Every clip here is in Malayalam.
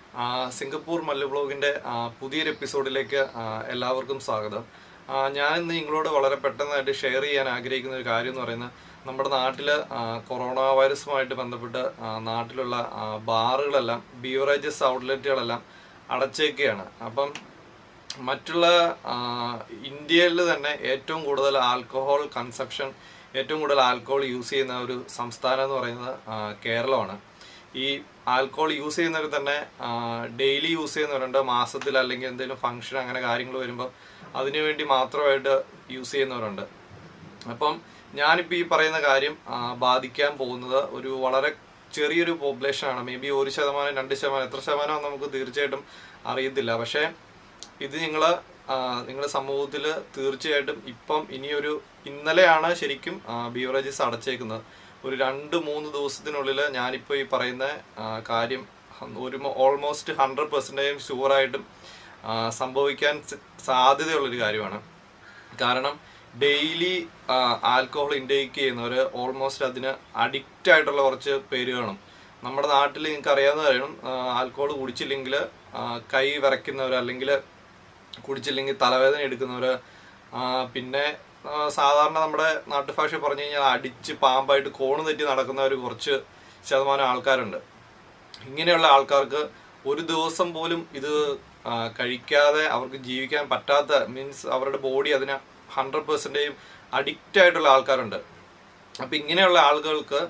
ആ, സിംഗപ്പൂർ മല്ലു ബ്ലോഗിന്റെ ആ, പുതിയൊരു എപ്പിസോഡിലേക്ക് ആ, എല്ലാവർക്കും സ്വാഗതം ആ, ഞാൻ ഇന്ന് നിങ്ങളോട് വളരെ പെട്ടെന്നായിട്ട് ഷെയർ ചെയ്യാൻ ആഗ്രഹിക്കുന്ന ഒരു കാര്യം എന്ന് പറയുന്നത് നമ്മുടെ നാട്ടിൽ കൊറോണ വൈറസുമായിട്ട് ബന്ധപ്പെട്ട് ആ, നാട്ടിലുള്ള ആ, ബാറുകളെല്ലാം ബീവറേജസ് ഔട്ട്ലെറ്റുകളെല്ലാം അടച്ചേക്കുകയാണ് അപ്പം മറ്റുള്ള ആ, ഇന്ത്യയിൽ തന്നെ ഏറ്റവും കൂടുതൽ ആൽക്കഹോൾ കൺസപ്ഷൻ ഏറ്റവും കൂടുതൽ ആൽക്കഹോൾ യൂസ് ചെയ്യുന്ന ഒരു സംസ്ഥാനം എന്ന് പറയുന്നത് ആ, കേരളമാണ് ഈ ആൽക്കഹോൾ യൂസ് ചെയ്യുന്നവർ തന്നെ ഡെയിലി യൂസ് ചെയ്യുന്നവരുണ്ട് മാസത്തിൽ അല്ലെങ്കിൽ എന്തെങ്കിലും ഫംഗ്ഷൻ അങ്ങനെ കാര്യങ്ങൾ വരുമ്പോൾ അതിനു വേണ്ടി മാത്രമായിട്ട് യൂസ് ചെയ്യുന്നവരുണ്ട് അപ്പം ഞാനിപ്പോൾ ഈ പറയുന്ന കാര്യം ആ, ബാധിക്കാൻ പോകുന്നത് ഒരു വളരെ ചെറിയൊരു population ആണ് മേ ബി ഒരു ശതമാനം രണ്ട് ശതമാനം എത്ര ശതമാനം നമുക്ക് തീർച്ചയായിട്ടും അറിയത്തില്ല പക്ഷേ ഇത് നിങ്ങൾ നിങ്ങളുടെ സമൂഹത്തിൽ തീർച്ചയായിട്ടും ഇപ്പം ഇനിയൊരു ഇന്നലെയാണ് ശരിക്കും ബീവറേജസ് അടച്ചേക്കുന്നത് ഒരു രണ്ട് മൂന്ന് ദിവസത്തിനുള്ളിൽ ഞാനിപ്പോൾ ഈ പറയുന്ന ആ, കാര്യം ഒരു ഓൾമോസ്റ്റ് ഹൺഡ്രഡ് പെർസെൻറ്റേജ് ഷുവറായിട്ടും സംഭവിക്കാൻ സ- സാധ്യതയുള്ളൊരു കാര്യമാണ് കാരണം ഡെയിലി ആൽക്കഹോൾ ഇൻടേക്ക് ചെയ്യുന്നവർ ഓൾമോസ്റ്റ് അതിന് അഡിക്റ്റ് ആയിട്ടുള്ള കുറച്ച് പേര് കാണും നമ്മുടെ നാട്ടിൽ നിങ്ങൾക്ക് അറിയാവുന്ന കാര്യം ആൽക്കഹോൾ കുടിച്ചില്ലെങ്കിൽ കൈ വിറയ്ക്കുന്നവർ അല്ലെങ്കിൽ കുടിച്ചില്ലെങ്കിൽ തലവേദന എടുക്കുന്നവർ പിന്നെ ആ, സാധാരണ നമ്മുടെ നാട്ടുഭാഷ പറഞ്ഞു കഴിഞ്ഞാൽ അടിച്ച് പാമ്പായിട്ട് കോണ് തെറ്റി നടക്കുന്നവർ കുറച്ച് ശതമാനം ആൾക്കാരുണ്ട് ഇങ്ങനെയുള്ള ആൾക്കാർക്ക് ഒരു ദിവസം പോലും ഇത് ആ, കഴിക്കാതെ അവർക്ക് ജീവിക്കാൻ പറ്റാത്ത മീൻസ് അവരുടെ ബോഡി അതിന് ഹൺഡ്രഡ് പെർസെൻറ്റേജ് അഡിക്റ്റ് ആയിട്ടുള്ള ആൾക്കാരുണ്ട് അപ്പം ഇങ്ങനെയുള്ള ആളുകൾക്ക്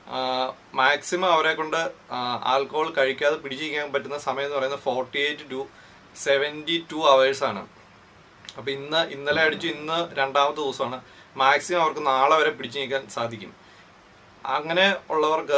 മാക്സിമം അവരെ കൊണ്ട് ആൽക്കഹോൾ കഴിക്കാതെ പിടിച്ചിരിക്കാൻ പറ്റുന്ന സമയം എന്ന് പറയുന്നത് forty eight to seventy two ആണ് അപ്പം ഇന്ന് ഇന്നലെ അടിച്ചു ഇന്ന് രണ്ടാമത്തെ ദിവസമാണ് മാക്സിമം അവർക്ക് നാളെ വരെ പിടിച്ചു നിൽക്കാൻ സാധിക്കും അങ്ങനെ ഉള്ളവർക്ക്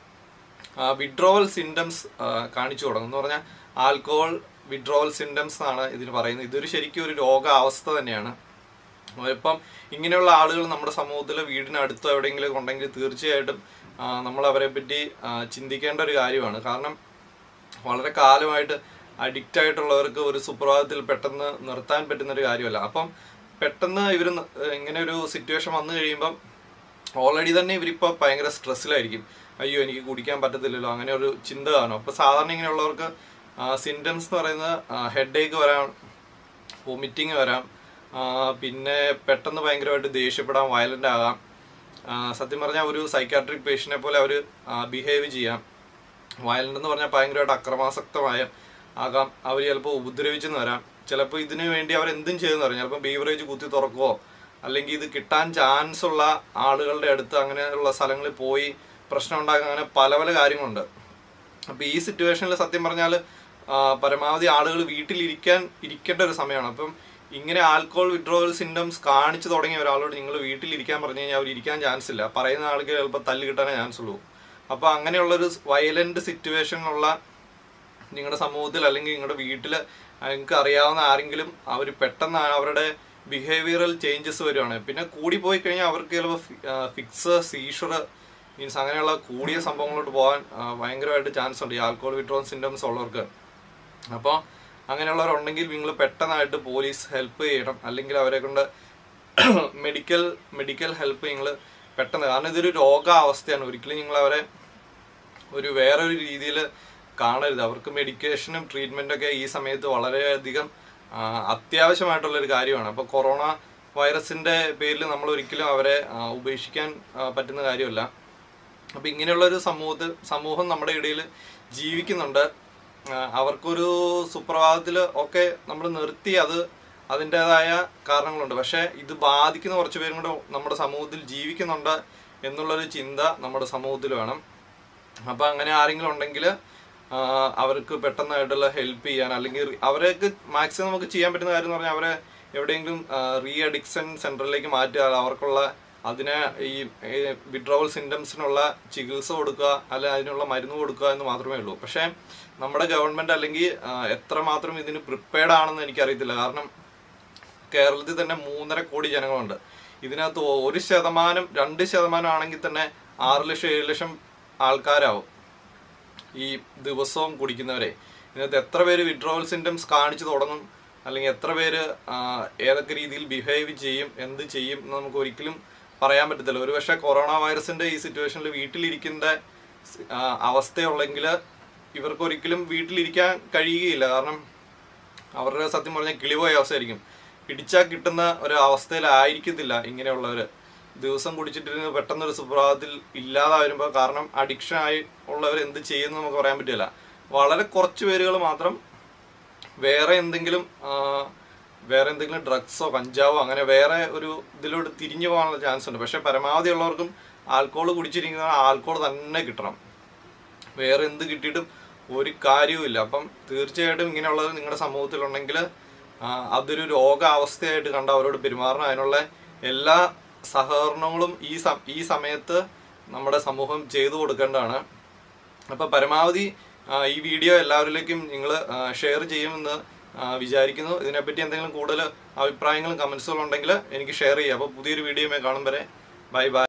വിഡ്രോവൽ സിംറ്റംസ് കാണിച്ചു തുടങ്ങും എന്ന് പറഞ്ഞാൽ ആൽക്കഹോൾ വിഡ്രോവൽ സിംറ്റംസ് എന്നാണ് ഇതിന് പറയുന്നത് ഇതൊരു ശരിക്കും ഒരു രോഗാവസ്ഥ തന്നെയാണ് ഇപ്പം ഇങ്ങനെയുള്ള ആളുകൾ നമ്മുടെ സമൂഹത്തിൽ വീടിനടുത്തോ എവിടെയെങ്കിലും ഉണ്ടെങ്കിൽ തീർച്ചയായിട്ടും ആ, നമ്മൾ അവരെ പറ്റി ആ, ചിന്തിക്കേണ്ട ഒരു കാര്യമാണ് കാരണം വളരെ കാലമായിട്ട് അഡിക്റ്റ് ആയിട്ടുള്ളവർക്ക് ഒരു സുപ്രഭാതത്തിൽ പെട്ടെന്ന് നിർത്താൻ പറ്റുന്ന ഒരു കാര്യമല്ല അപ്പം പെട്ടെന്ന് ഇവർ ഇങ്ങനെ ഒരു സിറ്റുവേഷൻ വന്നു കഴിയുമ്പം ഓൾറെഡി തന്നെ ഇവരിപ്പോൾ ഭയങ്കര സ്ട്രെസ്സിലായിരിക്കും അയ്യോ എനിക്ക് കുടിക്കാൻ പറ്റത്തില്ലല്ലോ അങ്ങനെ ഒരു ചിന്ത കാണും അപ്പോൾ സാധാരണ ഇങ്ങനെയുള്ളവർക്ക് സിംറ്റംസ് എന്ന് പറയുന്നത് ഹെഡ് ഏക്ക് വരാം വൊമിറ്റിങ് വരാം ആ, പിന്നെ പെട്ടെന്ന് ഭയങ്കരമായിട്ട് ദേഷ്യപ്പെടാൻ വയലൻ്റ് ആകാം ആ, സത്യം പറഞ്ഞാൽ ഒരു സൈക്കാട്രിക് പേഷ്യനെ പോലെ അവർ ബിഹേവ് ചെയ്യാം വയലൻ്റ് എന്ന് പറഞ്ഞാൽ ഭയങ്കരമായിട്ട് അക്രമാസക്തമായ ആകാം അവർ ചിലപ്പോൾ ഉപദ്രവിച്ചെന്ന് വരാം ചിലപ്പോൾ ഇതിനു വേണ്ടി അവർ എന്തും ചെയ്തെന്ന് പറയാം ചിലപ്പോൾ ബീവറേജ് കുത്തി തുറക്കുവോ അല്ലെങ്കിൽ ഇത് കിട്ടാൻ ചാൻസ് ഉള്ള ആളുകളുടെ അടുത്ത് അങ്ങനെയുള്ള സ്ഥലങ്ങളിൽ പോയി പ്രശ്നം ഉണ്ടാക്കാൻ അങ്ങനെ പല പല കാര്യങ്ങളുണ്ട് അപ്പോൾ ഈ സിറ്റുവേഷനിൽ സത്യം പറഞ്ഞാൽ പരമാവധി ആളുകൾ വീട്ടിലിരിക്കാൻ ഇരിക്കേണ്ട ഒരു സമയമാണ് അപ്പം ഇങ്ങനെ ആൽക്കഹോൾ വിഡ്രോവൽ സിംറ്റംസ് കാണിച്ചു തുടങ്ങിയ ഒരാളോട് നിങ്ങൾ വീട്ടിലിരിക്കാൻ പറഞ്ഞു കഴിഞ്ഞാൽ അവർ ഇരിക്കാൻ ചാൻസ് ഇല്ല പറയുന്ന ആൾക്ക് ചിലപ്പോൾ തല്ല് കിട്ടാനേ ചാൻസ് ഉള്ളൂ അപ്പോൾ അങ്ങനെയുള്ളൊരു വയലന്റ് സിറ്റുവേഷനിലുള്ള നിങ്ങളുടെ സമൂഹത്തിൽ അല്ലെങ്കിൽ നിങ്ങളുടെ വീട്ടിൽ നിങ്ങൾക്ക് അറിയാവുന്ന ആരെങ്കിലും അവർ പെട്ടെന്ന് അവരുടെ ബിഹേവിയറൽ ചേഞ്ചസ് വരുവാണ് പിന്നെ കൂടി പോയി കഴിഞ്ഞാൽ അവർക്ക് ചിലപ്പോൾ ഫിക്സ് സീഷർ മീൻസ് അങ്ങനെയുള്ള കൂടിയ സംഭവങ്ങളോട്ട് പോകാൻ ആ, ഭയങ്കരമായിട്ട് ചാൻസ് ഉണ്ട് ഈ ആൽക്കഹോൾ വിഡ്രോൺ സിംറ്റംസ് ഉള്ളവർക്ക് അപ്പോൾ അങ്ങനെയുള്ളവരുണ്ടെങ്കിൽ നിങ്ങൾ പെട്ടെന്നായിട്ട് പോലീസ് ഹെൽപ്പ് ചെയ്യണം അല്ലെങ്കിൽ അവരെ കൊണ്ട് മെഡിക്കൽ മെഡിക്കൽ ഹെൽപ്പ് നിങ്ങൾ പെട്ടെന്ന് കാരണം ഇതൊരു രോഗാവസ്ഥയാണ് ഒരിക്കലും നിങ്ങൾ അവരെ ഒരു വേറൊരു രീതിയിൽ കാണരുത് അവർക്ക് മെഡിക്കേഷനും ട്രീറ്റ്മെൻറ്റും ഒക്കെ ഈ സമയത്ത് വളരെയധികം ആ, അത്യാവശ്യമായിട്ടുള്ള ഒരു കാര്യമാണ് അപ്പോൾ കൊറോണ വൈറസിൻ്റെ പേരിൽ നമ്മൾ ഒരിക്കലും അവരെ ആ, ഉപേക്ഷിക്കാൻ ആ, പറ്റുന്ന കാര്യമല്ല അപ്പോൾ ഇങ്ങനെയുള്ളൊരു സമൂഹത്തിൽ സമൂഹം നമ്മുടെ ഇടയിൽ ജീവിക്കുന്നുണ്ട് ആ, അവർക്കൊരു സുപ്രഭാതത്തിൽ ഒക്കെ നമ്മൾ നിർത്തി അത് അതിൻ്റെതായ കാരണങ്ങളുണ്ട് പക്ഷേ ഇത് ബാധിക്കുന്ന കുറച്ച് പേരും കൂടെ നമ്മുടെ സമൂഹത്തിൽ ജീവിക്കുന്നുണ്ട് എന്നുള്ളൊരു ചിന്ത നമ്മുടെ സമൂഹത്തിൽ വേണം അപ്പോൾ അങ്ങനെ ആരെങ്കിലും ഉണ്ടെങ്കിൽ അവർക്ക് പെട്ടെന്നായിട്ടുള്ള ഹെൽപ്പ് ചെയ്യാൻ അല്ലെങ്കിൽ re- അവർക്ക് മാക്സിമം നമുക്ക് ചെയ്യാൻ പറ്റുന്ന കാര്യം എന്ന് പറഞ്ഞാൽ അവരെ എവിടെയെങ്കിലും റീ അഡിക്ഷൻ സെന്ററിലേക്ക് മാറ്റുക അവർക്കുള്ള അതിനെ ഈ വിഡ്രോവൽ സിംറ്റംസിനുള്ള ചികിത്സ കൊടുക്കുക അല്ലെ അതിനുള്ള മരുന്ന് കൊടുക്കുക എന്ന് മാത്രമേ ഉള്ളൂ പക്ഷേ നമ്മുടെ ഗവൺമെന്റ് അല്ലെങ്കിൽ ആ, എത്രമാത്രം ഇതിന് പ്രിപ്പയർഡ് ആണെന്ന് എനിക്കറിയത്തില്ല കാരണം കേരളത്തിൽ തന്നെ മൂന്നര കോടി ജനങ്ങളുണ്ട് ഇതിനകത്ത് ഒരു ശതമാനം രണ്ട് ശതമാനം ആണെങ്കിൽ തന്നെ ആറ് ലക്ഷം ഏഴ് ലക്ഷം ആൾക്കാരാവും ഈ ദിവസവും കുടിക്കുന്നവരെ ഇതിനകത്ത് എത്ര പേര് വിഡ്രോവൽ സിംറ്റംസ് കാണിച്ചു തുടങ്ങും അല്ലെങ്കിൽ എത്ര പേര് ആ, ഏതൊക്കെ രീതിയിൽ ബിഹേവ് ചെയ്യും എന്ത് ചെയ്യും എന്ന് നമുക്ക് ഒരിക്കലും പറയാൻ പറ്റത്തില്ല ഒരുപക്ഷെ കൊറോണ വൈറസിന്റെ ഈ സിറ്റുവേഷനിൽ വീട്ടിലിരിക്കുന്ന ആ, അവസ്ഥയുള്ളെങ്കിൽ ഇവർക്ക് ഒരിക്കലും വീട്ടിലിരിക്കാൻ കഴിയുകയില്ല കാരണം അവരുടെ സത്യം പറഞ്ഞാൽ കിളിപോയ അവസ്ഥയായിരിക്കും പിടിച്ചാൽ കിട്ടുന്ന ഒരു അവസ്ഥയിലായിരിക്കത്തില്ല ഇങ്ങനെയുള്ളവർ ദിവസം കുടിച്ചിട്ടിരുന്ന് പെട്ടെന്നൊരു സുപ്രഭാതത്തിൽ ഇല്ലാതെ വരുമ്പോൾ കാരണം അഡിക്ഷൻ ആയി ഉള്ളവർ എന്ത് ചെയ്യുന്നു നമുക്ക് പറയാൻ പറ്റില്ല വളരെ കുറച്ച് പേരുകൾ മാത്രം വേറെ എന്തെങ്കിലും ആ, വേറെ എന്തെങ്കിലും ഡ്രഗ്സോ കഞ്ചാവോ അങ്ങനെ വേറെ ഒരു ഇതിലോട്ട് തിരിഞ്ഞു പോകാനുള്ള ചാൻസ് ഉണ്ട് പക്ഷെ പരമാവധി ഉള്ളവർക്കും ആൽക്കോൾ കുടിച്ചിരിക്കുന്ന ആൽക്കോൾ തന്നെ കിട്ടണം വേറെ എന്ത് കിട്ടിയിട്ടും ഒരു കാര്യവുമില്ല അപ്പം തീർച്ചയായിട്ടും ഇങ്ങനെയുള്ളത് നിങ്ങളുടെ സമൂഹത്തിലുണ്ടെങ്കിൽ ആ, അതൊരു രോഗാവസ്ഥയായിട്ട് കണ്ട് അവരോട് പെരുമാറണം അതിനുള്ള എല്ലാ സഹകരണങ്ങളും ഈ സ- ഈ സമയത്ത് നമ്മുടെ സമൂഹം ചെയ്തു കൊടുക്കേണ്ടതാണ് അപ്പോൾ പരമാവധി ആ, ഈ വീഡിയോ എല്ലാവരിലേക്കും നിങ്ങൾ ഷെയർ ചെയ്യുമെന്ന് ആ, വിചാരിക്കുന്നു ഇതിനെപ്പറ്റി എന്തെങ്കിലും കൂടുതൽ അഭിപ്രായങ്ങളും കമൻസുകളും ഉണ്ടെങ്കിൽ എനിക്ക് ഷെയർ ചെയ്യാം അപ്പോൾ പുതിയൊരു വീഡിയോയുമായി കാണും വരെ ബൈ ബൈ